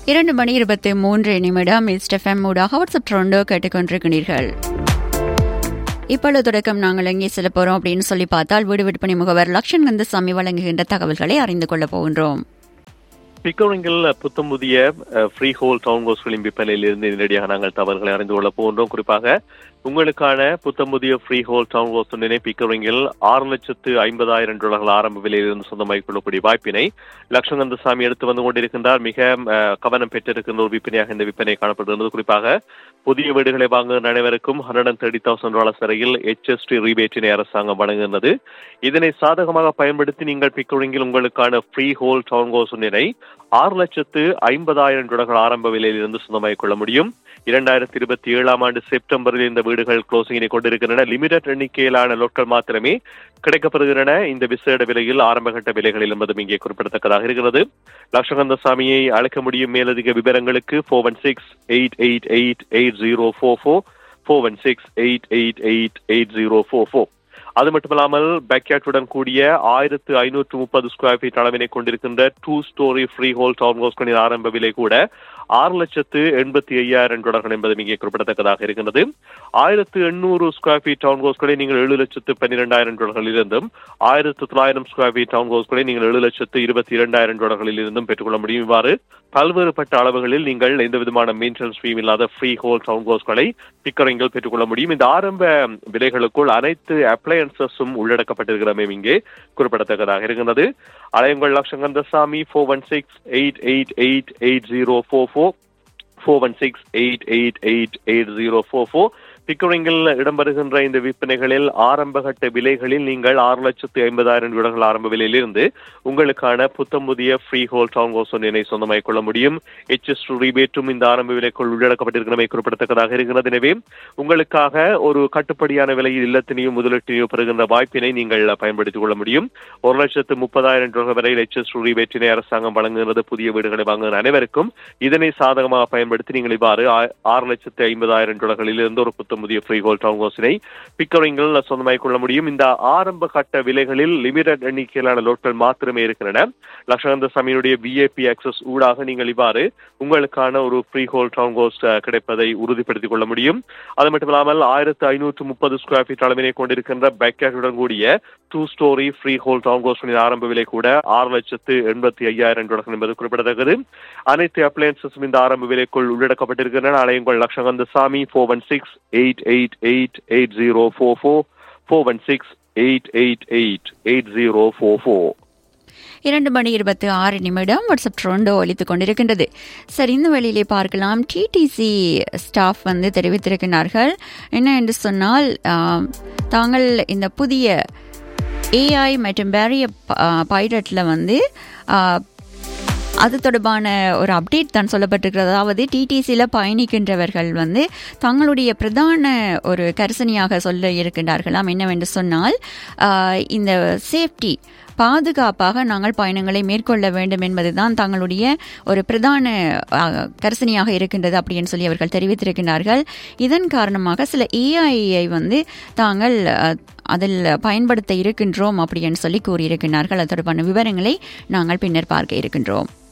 இரண்டு மணி இருபத்தி மூன்று நிமிடம் இஸ்டெஃப்எம் ஊடாக வாட்ஸ்அப் ட்ரோண்டோ கேட்டுக்கொண்டிருக்கிறீர்கள் இப்பொழுது தொடக்கம் நாங்கள் எங்கே செல்ல போறோம் அப்படின்னு சொல்லி பார்த்தால் வீடு விற்பனை முகவர் லக்ஷன் கந்தசாமி வழங்குகின்ற தகவல்களை அறிந்து கொள்ள போகின்றோம் பிக்கரிங்கில் புத்தம் புதிய ஃப்ரீ ஹோல் டவுன் ஹவுஸ்களின் விற்பனையில் இருந்து நேரடியாக நாங்கள் தவறுகளை அறிந்து கொள்ள போகின்றோம் குறிப்பாக உங்களுக்கான புத்தம் புதிய ஃப்ரீ ஹோல் டவுன் ஹவுஸ் ஒன்றினை பிக்கரிங்கில் ஆறு லட்சத்து ஐம்பதாயிரம் டாலர்கள் ஆரம்ப விலையிலிருந்து சொந்தமாகிக் கொள்ளக்கூடிய வாய்ப்பினை லட்சங்கந்தசாமி எடுத்து வந்து கொண்டிருக்கின்றார் மிக அஹ், கவனம் பெற்றிருக்கின்ற ஒரு விற்பனையாக இந்த விற்பனை காணப்படுகிறது குறிப்பாக புதிய வீடுகளை வாங்குகிற அனைவருக்கும் hundred and thirty thousand dollars வரையில் ஹெச்எஸ்டி ரீபேட்டினை அரசாங்கம் வழங்குகிறது இதனை சாதகமாக பயன்படுத்தி நீங்கள் பிக்கரிங்கில் உங்களுக்கான ஃப்ரீ ஹோல் டவுன் ஹவுஸ் ஒன்றினை ஆறு லட்சத்து ஐம்பதாயிரம் டாலர்கள் ஆரம்ப விலையிலிருந்து சொந்தமாகிக் கொள்ள முடியும் இரண்டாயிரத்தி இருபத்தி ஏழாம் ஆண்டு செப்டம்பரில் இந்த வீடுகள் க்ளோசிங்கினை கொண்டிருக்கின்றன லிமிடெட் எண்ணிக்கையிலான லோட்கள் மாத்திரமே கிடைக்கப்படுகின்றன இந்த விசேட விலையில் ஆரம்பகட்ட விலைகளில் என்பதும் இங்கே குறிப்பிடத்தக்கதாக இருக்கிறது லட்சகந்தசாமியை அழைக்க முடியும் மேலதிக விவரங்களுக்கு four one six eight eight eight eight zero four four four one six eight eight eight eight zero four four அது மட்டுமல்லாமல் பேக்யாட்டுடன் கூடிய ஆயிரத்து ஐநூற்று முப்பது ஸ்கொயர் ஃபீட் அளவினை கொண்டிருக்கின்ற two storey freehold town ஹவுஸ்களின் ஆரம்ப விலை கூட ஆறு லட்சத்து எண்பத்தி ஐயாயிரம் டாலர்கள் என்பது இங்கே குறிப்பிடத்தக்கதாக இருக்கின்றது ஆயிரத்து எண்ணூறு ஸ்கொயர் ஃபீட் டவுன் ஹவுஸ்களை நீங்கள் ஏழு லட்சத்து பன்னிரெண்டாயிரம் டாலர்களில் இருந்தும் ஆயிரத்து தொள்ளாயிரம் ஸ்கொயர் ஃபீட் டவுன் ஹவுஸ்களை நீங்கள் ஏழு லட்சத்து இருபத்தி இரண்டாயிரம் டாலர்களில் இருந்தும் பெற்றுக்கொள்ள முடியும் இவ்வாறு பல்வேறுபட்ட அளவுகளில் நீங்கள் எந்த விதமான மெயின்டெனன்ஸ் ஃபீம் இல்லாத ஃப்ரீ ஹோல் டவுன் ஹவுஸ்களை பிக்கரிங்கள் பெற்றுக்கொள்ள முடியும் இந்த ஆரம்ப விலைகளுக்குள் அனைத்து அப்ளையன்சஸும் உள்ளடக்கப்பட்டிருக்கிறமே இங்கே குறிப்பிடத்தக்கதாக இருக்கின்றது அலையுங்கள் லட்சங்கந்தசாமி four one six eight eight eight eight zero four four four one six eight eight eight eight zero four four பிக்கரிங்கில் இடம்பெறுகின்ற இந்த விற்பனைகளில் ஆரம்பகட்ட விலைகளில் நீங்கள் ஆறு லட்சத்து ஐம்பதாயிரம் டாலர்கள் ஆரம்ப விலையிலிருந்து உங்களுக்கான புத்தம் புதிய ஃப்ரீ ஹோல் டவுன் ஹவுஸ் ஒன்றினை சொந்தமாக்கிக் கொள்ள முடியும் எச்எஸ் ரீபேட்டும் இந்த ஆரம்ப விலைக்குள் உள்ளடக்கப்பட்டிருக்கிறமை குறிப்பிடத்தக்கதாக இருக்கிறது எனவே உங்களுக்காக ஒரு கட்டுப்படியான விலையில் இல்லத்தினையும் முதலீட்டினையும் பெறுகின்ற வாய்ப்பினை நீங்கள் பயன்படுத்திக் கொள்ள முடியும் ஒரு லட்சத்து முப்பதாயிரம் டாலர் வரையில் எச்எஸ் ரீபேட்டினை அரசாங்கம் வழங்குகிறது புதிய வீடுகளை வாங்குகிற அனைவருக்கும் இதனை சாதகமாக பயன்படுத்தி நீங்கள் இவ்வாறு ஆ- ஆறு லட்சத்து ஐம்பதாயிரம் டாலர்களில் இருந்து ஒரு புத்தம் புதிய ஃப்ரீ ஹோல் டவுன் ஹவுஸினை பிக்கரிங்கில் சொந்தமாக்கிக் கொள்ள முடியும் இந்த ஆரம்ப கட்ட விலைகளில் லிமிடெட் எண்ணிக்கையிலான லோட்கள் மாத்திரமே இருக்கின்றன லட்சகந்த சாமியினுடைய விஏபி ஆக்சஸ் ஊடாக நீங்கள் இவ்வாறு உங்களுக்கான ஒரு ஃப்ரீ ஹோல் டவுன் ஹவுஸ் அஹ், கிடைப்பதை உறுதிப்படுத்திக் கொள்ள முடியும் அது மட்டுமில்லாமல் ஆயிரத்து ஐநூற்று முப்பது ஸ்கொயர் ஃபீட் அளவினை கொண்டிருக்கின்ற பேக்கேட்டுடன் கூடிய two storey freehold town ஹவுஸின் ஆரம்ப விலை கூட ஆறு லட்சத்து எண்பத்தி ஐயாயிரம் டாலர்கள் என்பது குறிப்பிடத்தக்கது அனைத்து அப்ளையன்சஸும் இந்த ஆரம்ப விலைக்குள் உள்ளடக்கப்பட்டிருக்கின்றன அலையுங்கள் லட்சகந்த சாமி four one six eight eight eight eight zero four four four one six eight eight eight eight zero four four இரண்டு மணி இருபத்தி ஆறு நிமிடம் வாட்ஸ்அப் ட்ரோண்டோ ஒலித்துக் கொண்டிருக்கின்றது சரி இந்த வழியிலே பார்க்கலாம் டிடிசி ஸ்டாஃப் வந்து தெரிவித்திருக்கிறார்கள் என்ன என்று சொன்னால் ஆம், தாங்கள் இந்த புதிய ஏஐ மற்றும் பேரிய பைலட்டில் வந்து ஆ, அது தொடர்பான ஒரு அப்டேட் தான் சொல்லப்பட்டிருக்கிறது அதாவது டிடிசியில் பயணிக்கின்றவர்கள் வந்து தங்களுடைய பிரதான ஒரு கரிசனையாக சொல்ல இருக்கின்றார்களாம் என்னவென்று சொன்னால் ஆஹ், இந்த சேஃப்டி பாதுகாப்பாக நாங்கள் பயணங்களை மேற்கொள்ள வேண்டும் என்பதுதான் தங்களுடைய ஒரு பிரதான ஆஹ், கரிசனையாக இருக்கின்றது அப்படின்னு சொல்லி அவர்கள் தெரிவித்திருக்கிறார்கள் இதன் காரணமாக சில ஏஐயை வந்து தாங்கள் ஆஹ், அதில் பயன்படுத்த இருக்கின்றோம் அப்படின்னு சொல்லி கூறியிருக்கிறார்கள் அது தொடர்பான விவரங்களை நாங்கள் பின்னர் பார்க்க இருக்கின்றோம்